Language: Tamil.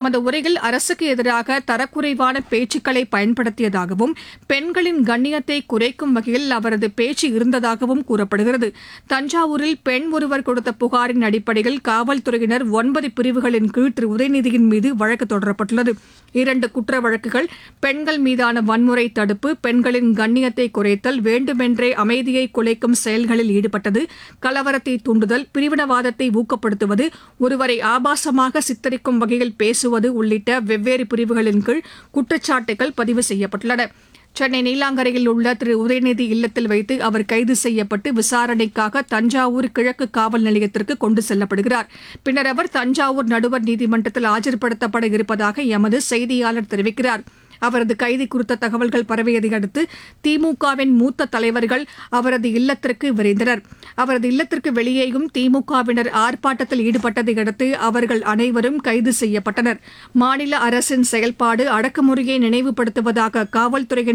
தமது உரையில் அரசுக்கு எதிராக தரக்குறைவான பேச்சுக்களை பயன்படுத்தியதாகவும் பெண்களின் கண்ணியத்தை குறைக்கும் வகையில் அவரது பேச்சு இருந்ததாகவும் கூறப்படுகிறது தஞ்சாவூரில் பெண் ஒருவர் கொடுத்த புகாரின் அடிப்படையில் காவல்துறையினர் ஒன்பது பிரிவுகளின் கீழ் திரு உதயநிதியின் மீது வழக்கு தொடரப்பட்டுள்ளது இரண்டு குற்ற வழக்குகள் பெண்கள் மீதான வன்முறை தடுப்பு பெண்களின் கண்ணியத்தை குறைத்தல் வேண்டுமென்றே அமைதியை குலைக்கும் செயல்களில் ஈடுபட்டது கலவரத்தை தூண்டுதல் பிரிவினவாதத்தை ஊக்கப்படுத்துவது ஒருவரை ஆபாசமாக சித்தரிக்கும் வகையில் பேசுவது உள்ளிட்ட வெவ்வேறு பிரிவுகளின் கீழ் குற்றச்சாட்டுகள் பதிவு செய்யப்பட்டுள்ளன சென்னை நீலாங்கரையில் உள்ள திரு உதயநிதி இல்லத்தில் வைத்து அவர் கைது செய்யப்பட்டு விசாரணைக்காக தஞ்சாவூர் கிழக்கு காவல் நிலையத்திற்கு கொண்டு செல்லப்படுகிறார் பின்னர் அவர் தஞ்சாவூர் நடுவர் நீதிமன்றத்தில் ஆஜர்படுத்தப்பட இருப்பதாக எமது செய்தியாளர் தெரிவிக்கிறார் அவரது கைது குறித்த தகவல்கள் பரவியதை அடுத்து திமுகவின் மூத்த தலைவர்கள் அவரது இல்லத்திற்கு விரைந்தனர் அவரது இல்லத்திற்கு வெளியேயும் திமுகவினர் ஆர்ப்பாட்டத்தில் ஈடுபட்டதை அடுத்து அவர்கள் அனைவரும் கைது செய்யப்பட்டனர் மாநில அரசின் செயல்பாடு அடக்குமுறையை நினைவுபடுத்துவதாக காவல்துறையின்